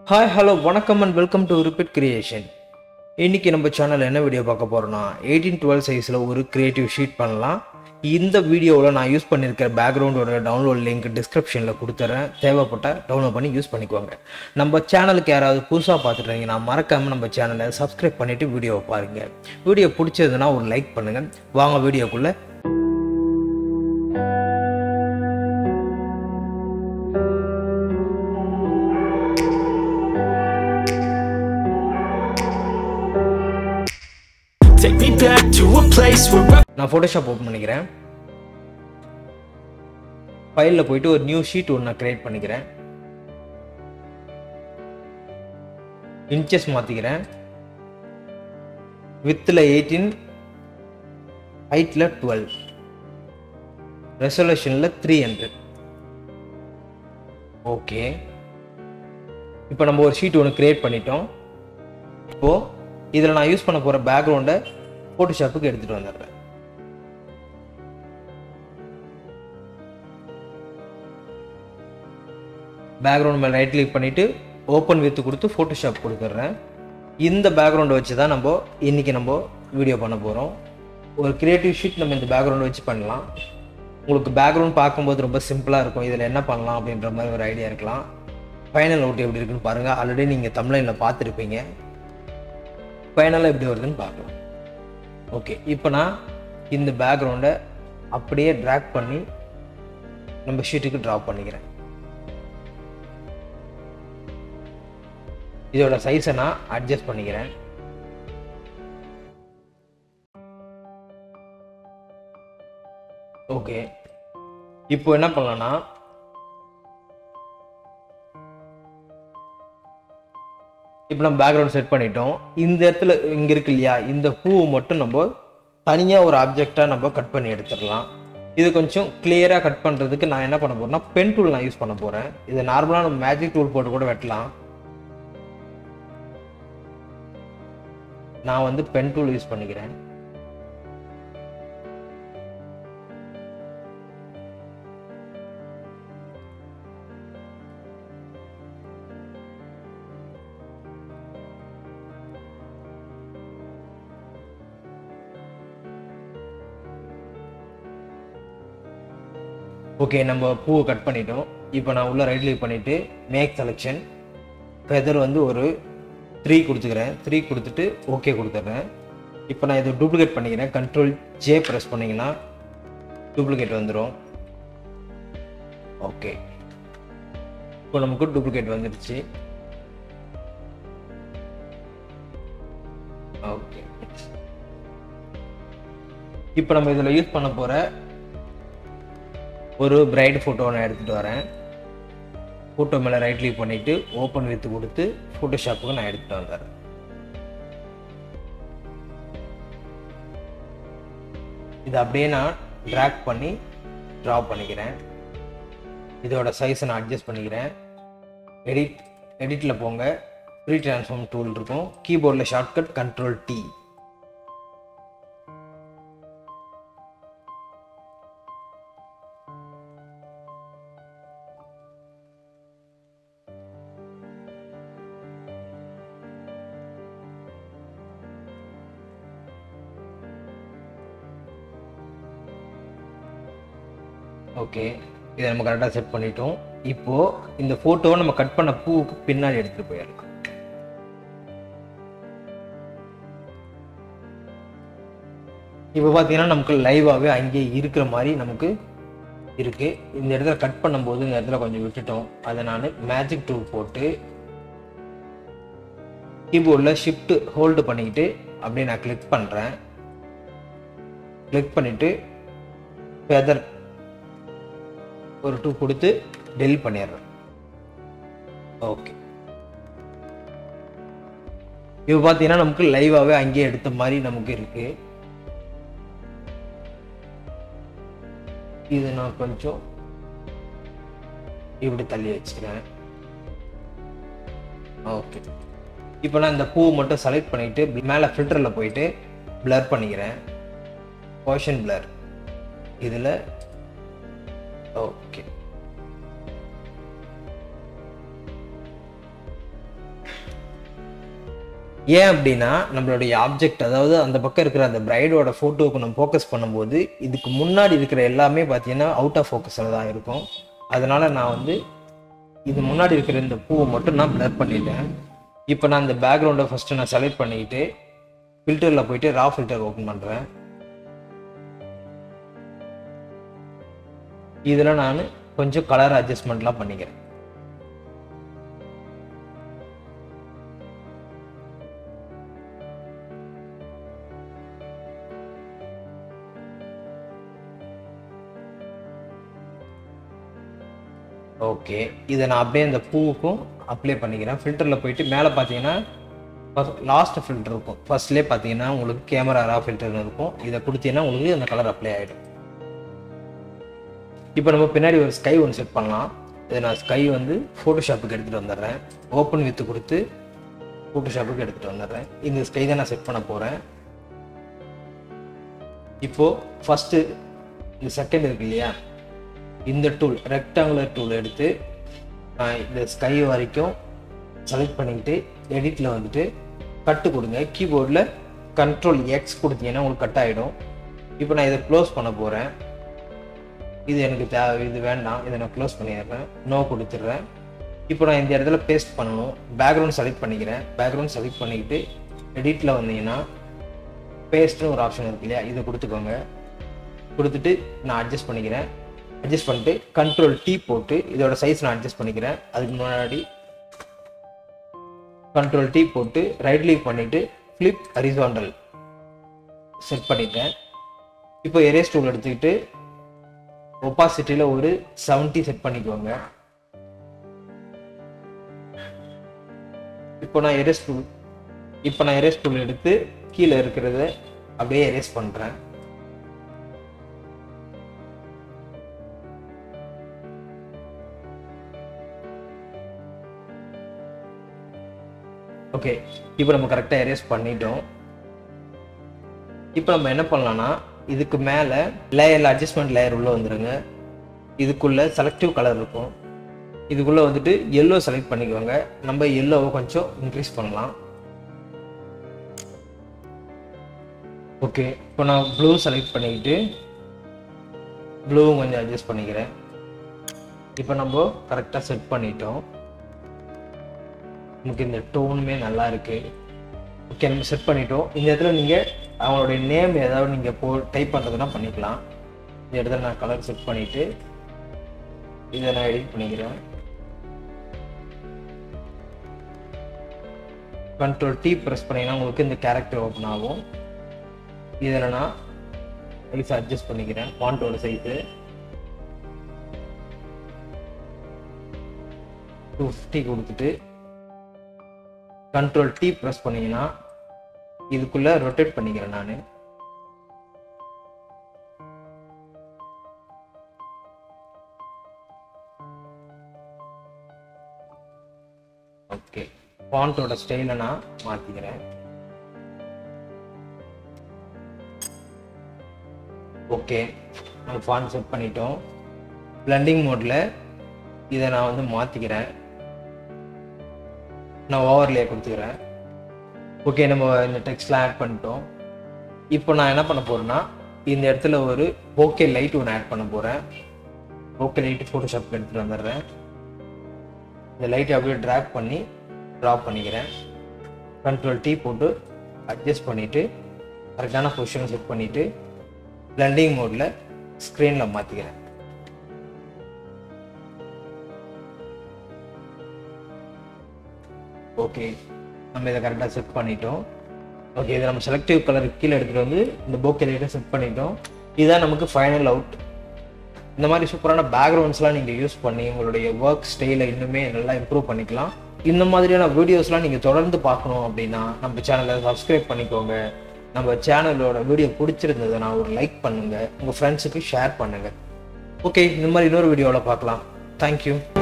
hi hello வணக்கம் and welcome to repeat creation இன்றைக்கி நம்ம சேனலில் என்ன வீடியோ பார்க்க போகிறோன்னா எயிட்டீன் டுவெல் சைஸில் ஒரு கிரியேட்டிவ் ஷீட் பண்ணலாம் இந்த வீடியோவில் நான் யூஸ் பண்ணியிருக்கிற பேக்ரவுண்டோட டவுன்லோட் லிங்க் டிஸ்கிரிப்ஷனில் கொடுத்துறேன் தேவைப்பட்டால் டவுன்லோட் பண்ணி யூஸ் பண்ணிக்கோங்க நம்ம சேனலுக்கு யாராவது புதுசாக பார்த்துட்டீங்கன்னா மறக்காமல் நம்ம சேனலை சப்ஸ்கிரைப் பண்ணிவிட்டு வீடியோவை பாருங்கள் வீடியோ பிடிச்சதுன்னா ஒரு லைக் பண்ணுங்கள் வாங்க வீடியோக்குள்ளே Take me back to a place where I நான் ஃபோட்டோஷாப் ஓப்பன் பண்ணிக்கிறேன் ஃபைலில் போயிட்டு ஒரு நியூ ஷீட் ஒன்று நான் க்ரியேட் பண்ணிக்கிறேன் இன்ச்சஸ் மாற்றிக்கிறேன் வித்தில் எயிட்டீன் ஹைட்டில் டுவெல் ரெசல்யூஷனில் த்ரீ ஹண்ட்ரட் ஓகே இப்போ நம்ம ஒரு ஷீட் ஒன்று க்ரியேட் பண்ணிட்டோம் இப்போது இதில் நான் யூஸ் பண்ண போகிற பேக்ரவுண்டை ஃபோட்டோஷாப்புக்கு எடுத்துகிட்டு வந்துடுறேன் பேக்ரவுண்ட் மேலே ரைட் கிளிக் பண்ணிவிட்டு ஓப்பன் வித் கொடுத்து ஃபோட்டோஷாப் கொடுத்துட்றேன் இந்த பேக்ரவுண்டை வச்சு தான் நம்ம இன்றைக்கி நம்ம வீடியோ பண்ண போகிறோம் ஒரு க்ரியேட்டிவ் ஷீட் நம்ம இந்த பேக்ரவுண்டை வச்சு பண்ணலாம் உங்களுக்கு பேக்ரவுண்ட் பார்க்கும்போது ரொம்ப சிம்பிளாக இருக்கும் இதில் என்ன பண்ணலாம் அப்படின்ற மாதிரி ஒரு ஐடியா இருக்கலாம் ஃபைனல் அவுட் எப்படி இருக்குன்னு பாருங்கள் ஆல்ரெடி நீங்கள் தமிழ்லைனில் பார்த்துருப்பீங்க ஃபைனலாக எப்படி வருதுன்னு பார்க்கலாம் ஓகே இப்போ நான் இந்த பேக்ரவுண்டை அப்படியே ட்ராக் பண்ணி நம்ம ஷீட்டுக்கு ட்ராப் பண்ணிக்கிறேன் இதோட சைஸை நான் அட்ஜஸ்ட் பண்ணிக்கிறேன் ஓகே இப்போ என்ன பண்ணலாம்னா இப்போ நம்ம பேக்ரவுண்ட் செட் பண்ணிட்டோம் இந்த இடத்துல இங்கே இருக்கு இல்லையா இந்த பூவை மட்டும் நம்ம தனியாக ஒரு ஆப்ஜெக்டாக நம்ம கட் பண்ணி எடுத்துடலாம் இது கொஞ்சம் கிளியராக கட் பண்ணுறதுக்கு நான் என்ன பண்ண போறேன்னா பென் டூல் நான் யூஸ் பண்ண போகிறேன் இது நார்மலாக நம்ம மேஜிக் டூல் போட்டு கூட வெட்டலாம் நான் வந்து பென் டூல் யூஸ் பண்ணிக்கிறேன் ஓகே நம்ம பூவை கட் பண்ணிட்டோம் இப்போ நான் உள்ள ரைட் கிளிக் பண்ணிவிட்டு மேக் செலெக்ஷன் ஃபெதர் வந்து ஒரு த்ரீ கொடுத்துக்கிறேன் த்ரீ கொடுத்துட்டு ஓகே கொடுத்துட்றேன் இப்போ நான் இதை டூப்ளிகேட் பண்ணிக்கிறேன் கண்ட்ரோல் ஜே ப்ரெஸ் பண்ணிங்கன்னா டூப்ளிகேட் வந்துடும் ஓகே இப்போ நமக்கு டூப்ளிகேட் வந்துடுச்சு ஓகே இப்போ நம்ம இதில் யூஸ் பண்ண போகிற ஒரு பிரைட் ஃபோட்டோ நான் எடுத்துகிட்டு வரேன் ஃபோட்டோ மேலே ரைட் கிளிக் பண்ணிவிட்டு ஓப்பன் வித் கொடுத்து ஃபோட்டோஷாப்புக்கு நான் எடுத்துகிட்டு வந்துடுறேன் இதை அப்படியே நான் ட்ராக் பண்ணி ட்ரா பண்ணிக்கிறேன் இதோட சைஸை நான் அட்ஜஸ்ட் பண்ணிக்கிறேன் எடிட் எடிட்டில் போங்க ஃப்ரீ ட்ரான்ஸ்ஃபார்ம் டூல் இருக்கும் கீபோர்டில் ஷார்ட்கட் கண்ட்ரோல் டி ஓகே இதை நம்ம கரெக்டாக செட் பண்ணிட்டோம் இப்போது இந்த ஃபோட்டோவை நம்ம கட் பண்ண பூவுக்கு பின்னாடி எடுத்துகிட்டு போயிடலாம் இப்போ பார்த்தீங்கன்னா நமக்கு லைவாகவே அங்கேயே இருக்கிற மாதிரி நமக்கு இருக்குது இந்த இடத்துல கட் பண்ணும்போது இந்த இடத்துல கொஞ்சம் விட்டுட்டோம் அதை நான் மேஜிக் டூல் போட்டு கீபோர்டில் ஷிஃப்ட் ஹோல்டு பண்ணிக்கிட்டு அப்படியே நான் கிளிக் பண்ணுறேன் கிளிக் பண்ணிவிட்டு ஃபெதர் ஒரு டூ கொடுத்து டெலிட் பண்ணிடுறேன் ஓகே இப்போ பார்த்தீங்கன்னா நமக்கு லைவாகவே அங்கேயே எடுத்த மாதிரி நமக்கு இருக்கு இது நான் கொஞ்சம் இப்படி தள்ளி வச்சுக்கிறேன் ஓகே இப்போ நான் இந்த பூவை மட்டும் செலக்ட் பண்ணிட்டு மேலே ஃபில்டரில் போயிட்டு பிளர் பண்ணிக்கிறேன் போர்ஷன் பிளர் இதில் ஓகே ஏன் அப்படின்னா நம்மளுடைய ஆப்ஜெக்ட் அதாவது அந்த பக்கம் இருக்கிற அந்த பிரைடோட ஃபோட்டோவுக்கு நம்ம ஃபோக்கஸ் பண்ணும்போது இதுக்கு முன்னாடி இருக்கிற எல்லாமே பார்த்தீங்கன்னா அவுட் ஆஃப் ஃபோக்கஸில் தான் இருக்கும் அதனால் நான் வந்து இது முன்னாடி இருக்கிற இந்த பூவை மட்டும் நான் blur பண்ணிட்டேன் இப்போ நான் இந்த பேக்ரவுண்டை ஃபஸ்ட்டு நான் செலக்ட் பண்ணிக்கிட்டு ஃபில்டரில் போயிட்டு ரா ஃபில்டர் ஓப்பன் பண்ணுறேன் இதில் நான் கொஞ்சம் கலர் அட்ஜஸ்ட்மெண்ட்லாம் பண்ணிக்கிறேன் ஓகே இதை நான் அப்படியே இந்த பூவுக்கும் அப்ளை பண்ணிக்கிறேன் ஃபில்டரில் போயிட்டு மேலே பார்த்தீங்கன்னா லாஸ்ட் ஃபில்டர் இருக்கும் ஃபர்ஸ்ட்லேயே பார்த்தீங்கன்னா உங்களுக்கு கேமரா ரா ஃபில்டர் இருக்கும் இதை கொடுத்தீங்கன்னா உங்களுக்கு அந்த கலர் அப்ளை ஆகிடும் இப்போ நம்ம பின்னாடி ஒரு ஸ்கை ஒன்று செட் பண்ணலாம் இதை நான் ஸ்கை வந்து ஃபோட்டோஷாப்புக்கு எடுத்துகிட்டு வந்துடுறேன் ஓப்பன் வித்து கொடுத்து ஃபோட்டோஷாப்புக்கு எடுத்துகிட்டு வந்துடுறேன் இந்த ஸ்கை தான் நான் செட் பண்ண போகிறேன் இப்போது ஃபஸ்ட்டு இந்த செகண்ட் இருக்கு இல்லையா இந்த டூல் ரெக்டாங்குலர் டூல் எடுத்து நான் இந்த ஸ்கை வரைக்கும் செலக்ட் பண்ணிக்கிட்டு எடிட்டில் வந்துட்டு கட்டு கொடுங்க கீபோர்டில் கண்ட்ரோல் எக்ஸ் கொடுத்தீங்கன்னா உங்களுக்கு கட் ஆகிடும் இப்போ நான் இதை க்ளோஸ் பண்ண போகிறேன் இது எனக்கு தேவை இது வேண்டாம் இதை நான் க்ளோஸ் பண்ணிடுறேன் நோ கொடுத்துட்றேன் இப்போ நான் இந்த இடத்துல பேஸ்ட் பண்ணணும் பேக்ரவுண்ட் செலக்ட் பண்ணிக்கிறேன் பேக்ரவுண்ட் செலக்ட் பண்ணிக்கிட்டு எடிட்டில் வந்தீங்கன்னா பேஸ்ட்னு ஒரு ஆப்ஷன் இருக்கு இல்லையா இதை கொடுத்துக்கோங்க கொடுத்துட்டு நான் அட்ஜஸ்ட் பண்ணிக்கிறேன் அட்ஜஸ்ட் பண்ணிட்டு கண்ட்ரோல் டீ போட்டு இதோட சைஸ் நான் அட்ஜஸ்ட் பண்ணிக்கிறேன் அதுக்கு முன்னாடி கண்ட்ரோல் டீ போட்டு ரைட் லீவ் பண்ணிவிட்டு ஃப்ளிப் ஹரிசாண்டல் செட் பண்ணிட்டேன் இப்போ எரேஸ் டூல் எடுத்துக்கிட்டு ஒப்பாசிட்டியில் ஒரு 70 செட் பண்ணிக்கோங்க இப்போ நான் எரேஸ் டூல் இப்போ நான் எரேஸ் டூல் எடுத்து கீழே இருக்கிறத அப்படியே எரேஸ் பண்ணுறேன் ஓகே இப்போ நம்ம கரெக்டாக எரேஸ் பண்ணிட்டோம் இப்போ நம்ம என்ன பண்ணலாம்னா இதுக்கு மேலே லேயரில் அட்ஜஸ்ட்மெண்ட் லேயர் உள்ளே வந்துடுங்க இதுக்குள்ளே செலக்டிவ் கலர் இருக்கும் இதுக்குள்ளே வந்துட்டு எல்லோ செலக்ட் பண்ணிக்கோங்க நம்ம எல்லோவை கொஞ்சம் இன்க்ரீஸ் பண்ணலாம் ஓகே இப்போ நான் ப்ளூ செலக்ட் பண்ணிக்கிட்டு ப்ளூவும் கொஞ்சம் அட்ஜஸ்ட் பண்ணிக்கிறேன் இப்போ நம்ம கரெக்டாக செட் பண்ணிட்டோம் நமக்கு இந்த டோனுமே நல்லா இருக்கு ஓகே நம்ம செட் பண்ணிட்டோம் இந்த இடத்துல நீங்கள் அவங்களுடைய நேம் ஏதாவது நீங்கள் போ டைப் பண்ணுறதுனா பண்ணிக்கலாம் இந்த இடத்துல நான் கலர் செட் பண்ணிவிட்டு இதை நான் எடிட் பண்ணிக்கிறேன் கண்ட்ரோல் டி ப்ரெஸ் பண்ணிங்கன்னா உங்களுக்கு இந்த கேரக்டர் ஓப்பன் ஆகும் இதில் நான் சைஸ் அட்ஜஸ்ட் பண்ணிக்கிறேன் ஃபாண்ட்டோட சைஸு டூ ஃபிஃப்டி கொடுத்துட்டு கண்ட்ரோல் டி ப்ரெஸ் பண்ணீங்கன்னா இதுக்குள்ள ரொட்டேட் பண்ணிக்கிறேன் நான் ஓகே ஃபாண்ட்டோட ஸ்டைலை நான் மாற்றிக்கிறேன் ஓகே நம்ம ஃபாண்ட் செட் பண்ணிட்டோம் பிளண்டிங் மோடில் இதை நான் வந்து மாற்றிக்கிறேன் நான் ஓவர்லே கொடுத்துக்கிறேன் ஓகே நம்ம இந்த டெக்ஸ்ட்லாம் ஆட் பண்ணிட்டோம் இப்போ நான் என்ன பண்ண போகிறேன்னா இந்த இடத்துல ஒரு ஓகே லைட் ஒன்று ஆட் பண்ண போகிறேன் ஓகே லைட் ஃபோட்டோஷாப் எடுத்துகிட்டு வந்துடுறேன் இந்த லைட்டை அப்படியே ட்ராக் பண்ணி ட்ராப் பண்ணிக்கிறேன் கண்ட்ரோல் டீ போட்டு அட்ஜஸ்ட் பண்ணிவிட்டு கரெக்டான பொசிஷன் செட் பண்ணிவிட்டு பிளண்டிங் மோடில் ஸ்க்ரீனில் மாற்றிக்கிறேன் ஓகே நம்ம இதை கரெக்டாக செட் பண்ணிட்டோம் ஓகே இதை நம்ம செலக்டிவ் கலர் கீழே எடுத்துகிட்டு வந்து இந்த போக்கே லைட்டை செட் பண்ணிட்டோம் இதுதான் நமக்கு ஃபைனல் அவுட் இந்த மாதிரி சூப்பரான பேக்ரவுண்ட்ஸ்லாம் நீங்கள் யூஸ் பண்ணி உங்களுடைய ஒர்க் ஸ்டைலை இன்னுமே நல்லா இம்ப்ரூவ் பண்ணிக்கலாம் இந்த மாதிரியான வீடியோஸ்லாம் நீங்கள் தொடர்ந்து பார்க்கணும் அப்படின்னா நம்ம சேனலை சப்ஸ்கிரைப் பண்ணிக்கோங்க நம்ம சேனலோட வீடியோ பிடிச்சிருந்ததுன்னா ஒரு லைக் பண்ணுங்கள் உங்கள் ஃப்ரெண்ட்ஸுக்கு ஷேர் பண்ணுங்கள் ஓகே இந்த மாதிரி இன்னொரு வீடியோவில் பார்க்கலாம் தேங்க்யூ